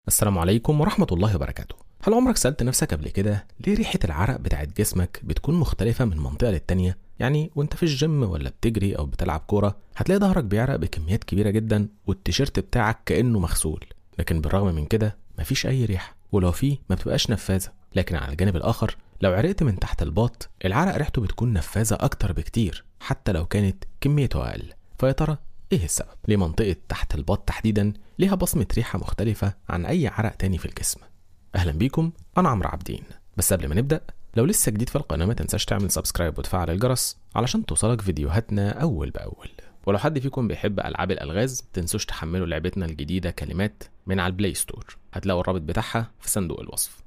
السلام عليكم ورحمة الله وبركاته هل عمرك سألت نفسك قبل كده ليه ريحة العرق بتاعت جسمك بتكون مختلفة من منطقة للتانية؟ يعني وانت في الجيم ولا بتجري او بتلعب كورة هتلاقي ظهرك بيعرق بكميات كبيرة جدا والتيشيرت بتاعك كأنه مغسول لكن بالرغم من كده مفيش أي ريحة ولو فيه ما بتبقاش نفاذة لكن على الجانب الآخر لو عرقت من تحت الباط العرق ريحته بتكون نفاذة أكتر بكتير حتى لو كانت كميته أقل فيا ترى ايه السبب؟ ليه منطقة تحت الباط تحديدا ليها بصمة ريحة مختلفة عن أي عرق تاني في الجسم؟ أهلا بيكم أنا عمرو عابدين بس قبل ما نبدأ لو لسه جديد في القناة ما تنساش تعمل سبسكرايب وتفعل الجرس علشان توصلك فيديوهاتنا أول بأول ولو حد فيكم بيحب ألعاب الألغاز تنسوش تحملوا لعبتنا الجديدة كلمات من على البلاي ستور هتلاقوا الرابط بتاعها في صندوق الوصف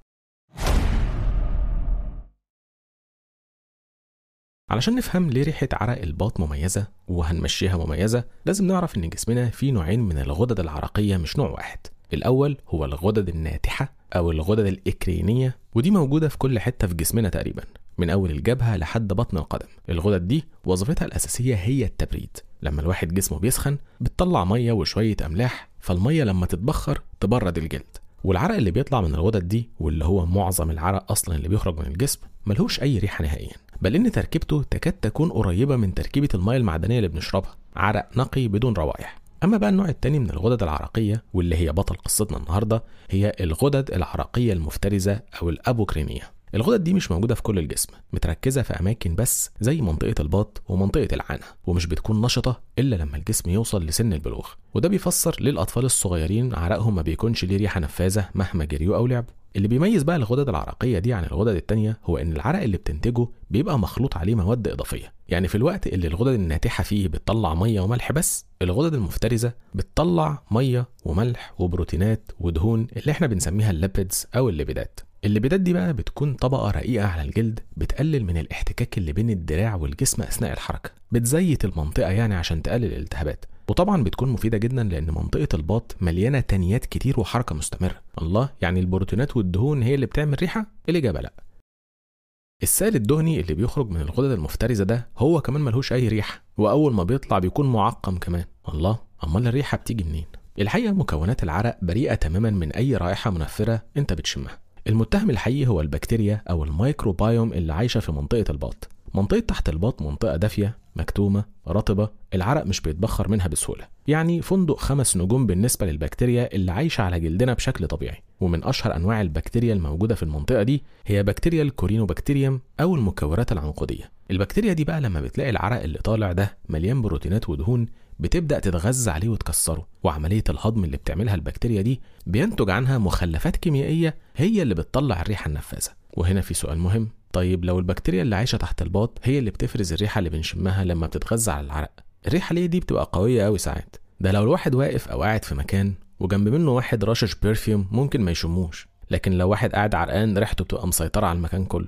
علشان نفهم ليه ريحة عرق الباط مميزة وهنمشيها مميزة لازم نعرف إن جسمنا فيه نوعين من الغدد العرقية مش نوع واحد الأول هو الغدد الناتحة أو الغدد الإكرينية ودي موجودة في كل حتة في جسمنا تقريبا من أول الجبهة لحد بطن القدم الغدد دي وظيفتها الأساسية هي التبريد لما الواحد جسمه بيسخن بتطلع مية وشوية أملاح فالمية لما تتبخر تبرد الجلد والعرق اللي بيطلع من الغدد دي واللي هو معظم العرق اصلا اللي بيخرج من الجسم ملهوش اي ريحه نهائيا بل ان تركيبته تكاد تكون قريبه من تركيبه الميه المعدنيه اللي بنشربها عرق نقي بدون روائح اما بقى النوع التاني من الغدد العرقيه واللي هي بطل قصتنا النهارده هي الغدد العرقيه المفترزه او الابوكرينيه الغدد دي مش موجودة في كل الجسم متركزة في أماكن بس زي منطقة الباط ومنطقة العانة ومش بتكون نشطة إلا لما الجسم يوصل لسن البلوغ وده بيفسر ليه الأطفال الصغيرين عرقهم ما بيكونش ليه ريحة نفاذة مهما جريوا أو لعبوا اللي بيميز بقى الغدد العرقية دي عن الغدد التانية هو إن العرق اللي بتنتجه بيبقى مخلوط عليه مواد إضافية يعني في الوقت اللي الغدد الناتحة فيه بتطلع مية وملح بس الغدد المفترزة بتطلع مية وملح وبروتينات ودهون اللي احنا بنسميها الليبيدز أو الليبيدات الليبيدات دي بقى بتكون طبقة رقيقة على الجلد بتقلل من الاحتكاك اللي بين الدراع والجسم أثناء الحركة بتزيت المنطقة يعني عشان تقلل الالتهابات وطبعا بتكون مفيدة جدا لأن منطقة الباط مليانة تنيات كتير وحركة مستمرة الله يعني البروتينات والدهون هي اللي بتعمل ريحة الإجابة لأ السائل الدهني اللي بيخرج من الغدد المفترزة ده هو كمان ملهوش أي ريحة وأول ما بيطلع بيكون معقم كمان الله أمال الريحة بتيجي منين؟ الحقيقة مكونات العرق بريئة تماما من أي رائحة منفرة أنت بتشمها المتهم الحقيقي هو البكتيريا أو الميكروبايوم اللي عايشة في منطقة الباط منطقة تحت الباط منطقة دافية مكتومة رطبة العرق مش بيتبخر منها بسهولة يعني فندق خمس نجوم بالنسبة للبكتيريا اللي عايشة على جلدنا بشكل طبيعي ومن أشهر أنواع البكتيريا الموجودة في المنطقة دي هي بكتيريا الكورينوبكتيريوم أو المكورات العنقودية البكتيريا دي بقى لما بتلاقي العرق اللي طالع ده مليان بروتينات ودهون بتبدأ تتغذى عليه وتكسره وعملية الهضم اللي بتعملها البكتيريا دي بينتج عنها مخلفات كيميائية هي اللي بتطلع الريحة النفاذة وهنا في سؤال مهم طيب لو البكتيريا اللي عايشة تحت الباط هي اللي بتفرز الريحة اللي بنشمها لما بتتغذى على العرق الريحة ليه دي بتبقى قوية أوي ساعات ده لو الواحد واقف أو قاعد في مكان وجنب منه واحد رشش بيرفيوم ممكن ما يشموش لكن لو واحد قاعد عرقان ريحته بتبقى مسيطرة على المكان كله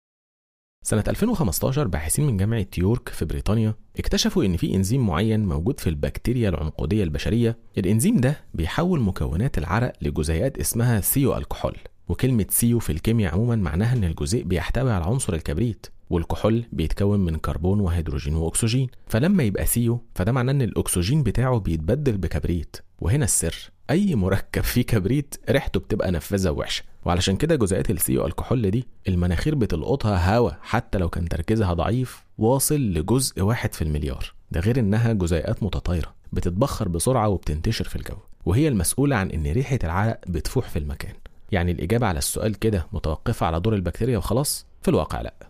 سنة 2015 باحثين من جامعة يورك في بريطانيا اكتشفوا إن في إنزيم معين موجود في البكتيريا العنقودية البشرية الإنزيم ده بيحول مكونات العرق لجزيئات اسمها سيو الكحول وكلمة سيو في الكيمياء عموما معناها إن الجزيء بيحتوي على عنصر الكبريت والكحول بيتكون من كربون وهيدروجين واكسجين فلما يبقى سيو فده معناه ان الاكسجين بتاعه بيتبدل بكبريت وهنا السر اي مركب فيه كبريت ريحته بتبقى نفاذه ووحشه وعلشان كده جزيئات السيو الكحول دي المناخير بتلقطها هوا حتى لو كان تركيزها ضعيف واصل لجزء واحد في المليار ده غير انها جزيئات متطايره بتتبخر بسرعه وبتنتشر في الجو وهي المسؤوله عن ان ريحه العرق بتفوح في المكان يعني الإجابة على السؤال كده متوقفة على دور البكتيريا وخلاص في الواقع لأ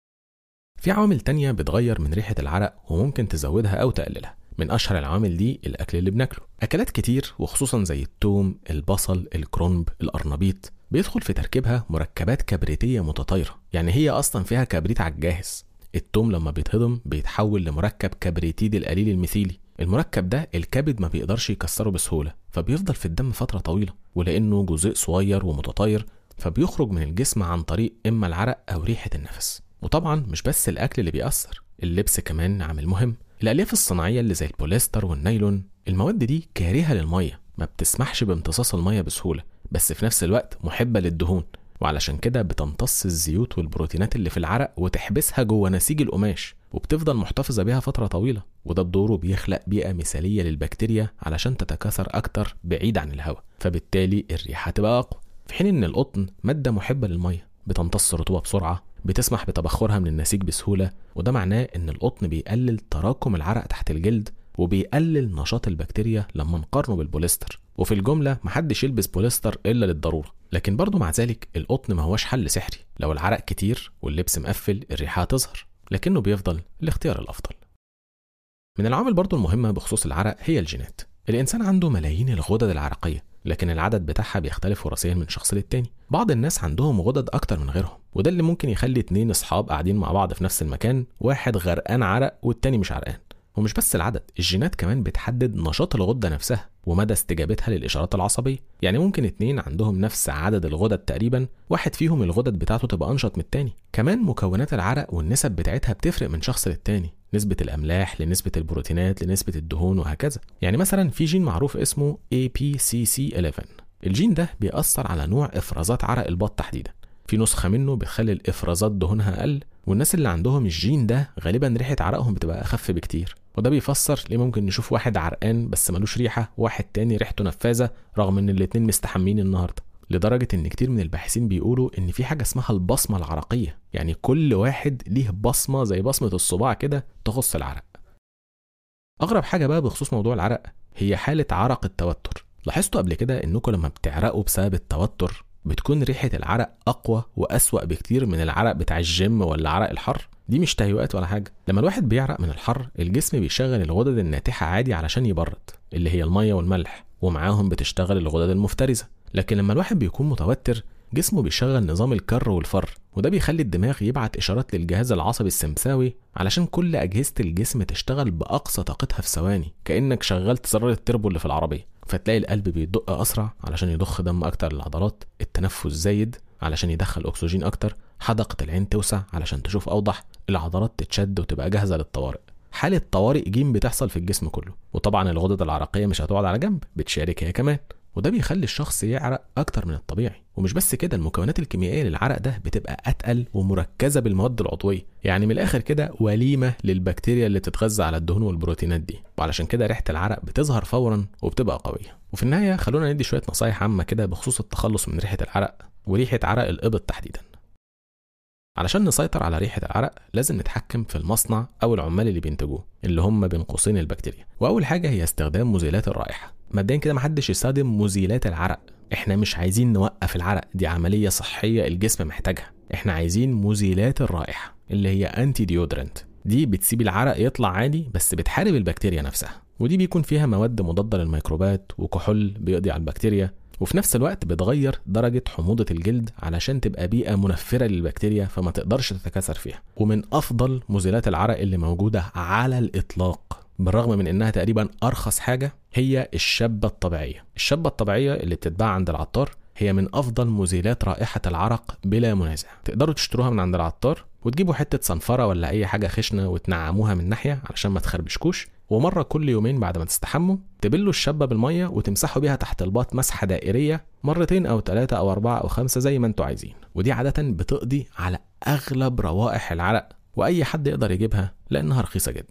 في عوامل تانية بتغير من ريحة العرق وممكن تزودها أو تقللها من أشهر العوامل دي الأكل اللي بناكله أكلات كتير وخصوصا زي التوم البصل الكرنب القرنبيط بيدخل في تركيبها مركبات كبريتية متطايرة يعني هي أصلا فيها كبريت على الجاهز التوم لما بيتهضم بيتحول لمركب كبريتيد القليل الميثيلي المركب ده الكبد ما بيقدرش يكسره بسهولة فبيفضل في الدم فترة طويلة ولأنه جزيء صغير ومتطاير فبيخرج من الجسم عن طريق إما العرق أو ريحة النفس وطبعا مش بس الأكل اللي بيأثر اللبس كمان عامل مهم الألياف الصناعية اللي زي البوليستر والنايلون المواد دي كارهة للمية ما بتسمحش بامتصاص المية بسهولة بس في نفس الوقت محبة للدهون وعلشان كده بتمتص الزيوت والبروتينات اللي في العرق وتحبسها جوه نسيج القماش وبتفضل محتفظة بيها فترة طويلة وده بدوره بيخلق بيئة مثالية للبكتيريا علشان تتكاثر أكتر بعيد عن الهواء فبالتالي الريحة هتبقى أقوى في حين إن القطن مادة محبة للمية بتمتص الرطوبة بسرعة بتسمح بتبخرها من النسيج بسهولة وده معناه إن القطن بيقلل تراكم العرق تحت الجلد وبيقلل نشاط البكتيريا لما نقارنه بالبوليستر وفي الجملة محدش يلبس بوليستر إلا للضرورة لكن برضه مع ذلك القطن ما هوش حل سحري لو العرق كتير واللبس مقفل الريحة هتظهر لكنه بيفضل الاختيار الأفضل من العوامل برضه المهمة بخصوص العرق هي الجينات الإنسان عنده ملايين الغدد العرقية لكن العدد بتاعها بيختلف وراثيا من شخص للتاني بعض الناس عندهم غدد أكتر من غيرهم وده اللي ممكن يخلي اتنين أصحاب قاعدين مع بعض في نفس المكان واحد غرقان عرق والتاني مش عرقان ومش بس العدد الجينات كمان بتحدد نشاط الغدة نفسها ومدى استجابتها للإشارات العصبية يعني ممكن اتنين عندهم نفس عدد الغدد تقريبا واحد فيهم الغدد بتاعته تبقى أنشط من التاني كمان مكونات العرق والنسب بتاعتها بتفرق من شخص للتاني نسبة الأملاح لنسبة البروتينات لنسبة الدهون وهكذا يعني مثلا في جين معروف اسمه APCC11 الجين ده بيأثر على نوع إفرازات عرق البط تحديدا في نسخة منه بتخلي الإفرازات دهونها أقل والناس اللي عندهم الجين ده غالبا ريحة عرقهم بتبقى أخف بكتير وده بيفسر ليه ممكن نشوف واحد عرقان بس ملوش ريحة وواحد تاني ريحته نفاذة رغم إن الاتنين مستحمين النهاردة لدرجة إن كتير من الباحثين بيقولوا إن في حاجة اسمها البصمة العرقية يعني كل واحد ليه بصمة زي بصمة الصباع كده تخص العرق أغرب حاجة بقى بخصوص موضوع العرق هي حالة عرق التوتر لاحظتوا قبل كده إنكم لما بتعرقوا بسبب التوتر بتكون ريحة العرق أقوى وأسوأ بكتير من العرق بتاع الجيم ولا عرق الحر دي مش تهيؤات ولا حاجة لما الواحد بيعرق من الحر الجسم بيشغل الغدد الناتحة عادي علشان يبرد اللي هي المية والملح ومعاهم بتشتغل الغدد المفترسة لكن لما الواحد بيكون متوتر جسمه بيشغل نظام الكر والفر وده بيخلي الدماغ يبعت إشارات للجهاز العصبي السمساوي علشان كل أجهزة الجسم تشتغل بأقصى طاقتها في ثواني كأنك شغلت زرار التربو اللي في العربية فتلاقي القلب بيدق أسرع علشان يضخ دم أكتر للعضلات التنفس زايد علشان يدخل أكسجين أكتر حدقة العين توسع علشان تشوف أوضح العضلات تتشد وتبقى جاهزة للطوارئ حالة طوارئ جيم بتحصل في الجسم كله وطبعا الغدد العرقية مش هتقعد على جنب بتشارك هي كمان وده بيخلي الشخص يعرق أكتر من الطبيعي ومش بس كده المكونات الكيميائية للعرق ده بتبقى أتقل ومركزة بالمواد العضوية يعني من الآخر كده وليمة للبكتيريا اللي بتتغذى على الدهون والبروتينات دي وعلشان كده ريحة العرق بتظهر فورا وبتبقى قوية وفي النهاية خلونا ندي شوية نصايح عامة كده بخصوص التخلص من ريحة العرق وريحة عرق الإبط تحديدا علشان نسيطر على ريحة العرق لازم نتحكم في المصنع أو العمال اللي بينتجوه اللي هم بين قوسين البكتيريا وأول حاجة هي استخدام مزيلات الرائحة مبدئيا كده محدش يستخدم مزيلات العرق احنا مش عايزين نوقف العرق دي عملية صحية الجسم محتاجها احنا عايزين مزيلات الرائحة اللي هي انتي ديودرنت دي بتسيب العرق يطلع عادي بس بتحارب البكتيريا نفسها ودي بيكون فيها مواد مضادة للميكروبات وكحول بيقضي على البكتيريا وفي نفس الوقت بتغير درجة حموضة الجلد علشان تبقى بيئة منفرة للبكتيريا فما تقدرش تتكاثر فيها ومن أفضل مزيلات العرق اللي موجودة على الإطلاق بالرغم من انها تقريبا ارخص حاجه هي الشبه الطبيعيه الشبه الطبيعيه اللي بتتباع عند العطار هي من افضل مزيلات رائحه العرق بلا منازع تقدروا تشتروها من عند العطار وتجيبوا حته صنفره ولا اي حاجه خشنه وتنعموها من ناحيه علشان ما تخربشكوش ومره كل يومين بعد ما تستحموا تبلوا الشبه بالميه وتمسحوا بيها تحت الباط مسحه دائريه مرتين او ثلاثه او اربعه او خمسه زي ما انتوا عايزين ودي عاده بتقضي على اغلب روائح العرق واي حد يقدر يجيبها لانها رخيصه جدا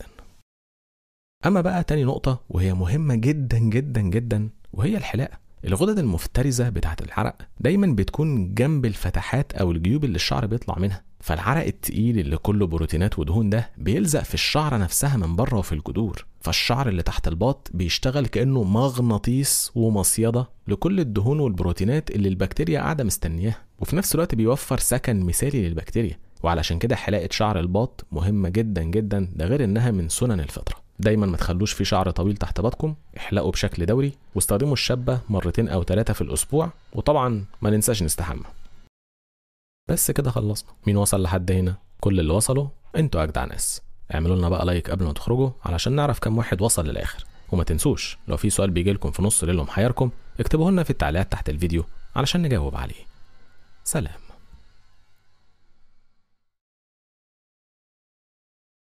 اما بقى تاني نقطه وهي مهمه جدا جدا جدا وهي الحلاقه الغدد المفترزه بتاعه العرق دايما بتكون جنب الفتحات او الجيوب اللي الشعر بيطلع منها فالعرق التقيل اللي كله بروتينات ودهون ده بيلزق في الشعره نفسها من بره وفي الجذور فالشعر اللي تحت الباط بيشتغل كانه مغناطيس ومصيده لكل الدهون والبروتينات اللي البكتيريا قاعده مستنياها وفي نفس الوقت بيوفر سكن مثالي للبكتيريا وعلشان كده حلاقه شعر الباط مهمه جدا جدا ده غير انها من سنن الفطره دايما ما تخلوش في شعر طويل تحت باطكم احلقوا بشكل دوري واستخدموا الشابة مرتين أو ثلاثة في الأسبوع وطبعا ما ننساش نستحمى بس كده خلصنا مين وصل لحد هنا كل اللي وصلوا انتوا أجدع ناس اعملوا لنا بقى لايك قبل ما تخرجوا علشان نعرف كم واحد وصل للآخر وما تنسوش لو في سؤال بيجي لكم في نص ليلهم حيركم اكتبوه لنا في التعليقات تحت الفيديو علشان نجاوب عليه سلام